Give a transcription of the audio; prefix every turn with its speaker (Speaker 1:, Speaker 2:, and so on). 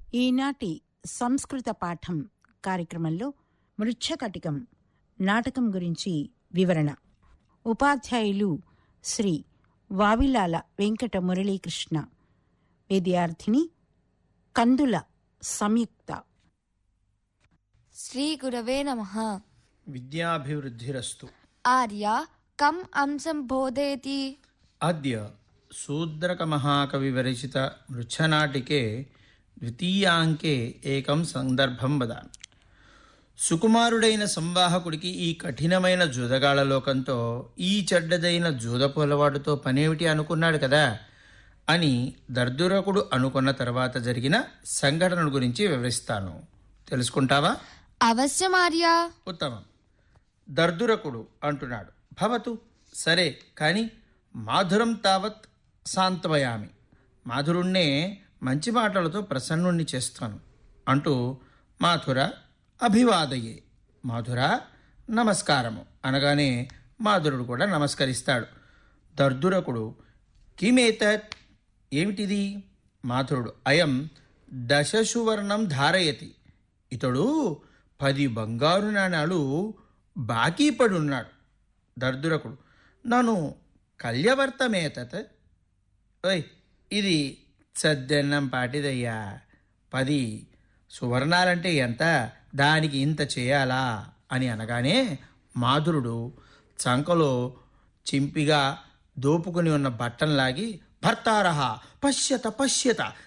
Speaker 1: ఈనాటి సంస్కృత పాఠం కార్యక్రమంలో మృచ్ఛకటికం నాటకం గురించి వివరణ ఉపాధ్యాయులు శ్రీ వావిలాల వెంకట మురళీకృష్ణ విద్యార్థిని కందుల సంయుక్త
Speaker 2: శ్రీగురవే నమ
Speaker 3: విద్యాభివృద్ధిరస్తు
Speaker 2: ఆర్య కం అంశం బోధయతి
Speaker 3: అద్య శూద్రకమహాకవివిరచిత మృచ్ఛనాటికే ద్వితీయాంకే ఏకం సందర్భం వదామి సుకుమారుడైన సంవాహకుడికి ఈ కఠినమైన జూదగాళ్ల లోకంతో ఈ చెడ్డదైన జూదపు అలవాటుతో పనేమిటి అనుకున్నాడు కదా అని దర్దురకుడు అనుకున్న తర్వాత జరిగిన సంఘటన గురించి వివరిస్తాను తెలుసుకుంటావా
Speaker 2: అవశ్యం ఆర్య
Speaker 3: ఉత్తమం దర్దురకుడు అంటున్నాడు భవతు సరే కాని మాధురం తావత్ శాంతమయామి మాధురుణ్ణే మంచి మాటలతో ప్రసన్నుణ్ణి చేస్తాను అంటూ మాధుర అభివాదయే మాధుర నమస్కారము అనగానే మాధురుడు కూడా నమస్కరిస్తాడు దర్దురకుడు కిమేతత్ ఏమిటిది మాధురుడు అయం దశసువర్ణం ధారయతి ఇతడు పది బంగారు నాణాలు బాకీ పడున్నాడు దర్దురకుడు నన్ను కల్యవర్తమేతత్ ఓయ్ ఇది సద్దెన్నం పాటిదయ్యా పది సువర్ణాలంటే ఎంత దానికి ఇంత చేయాలా అని అనగానే మాధురుడు చంకలో చింపిగా దోపుకుని ఉన్న బట్టంలాగి భర్తారహ పశ్యత పశ్యత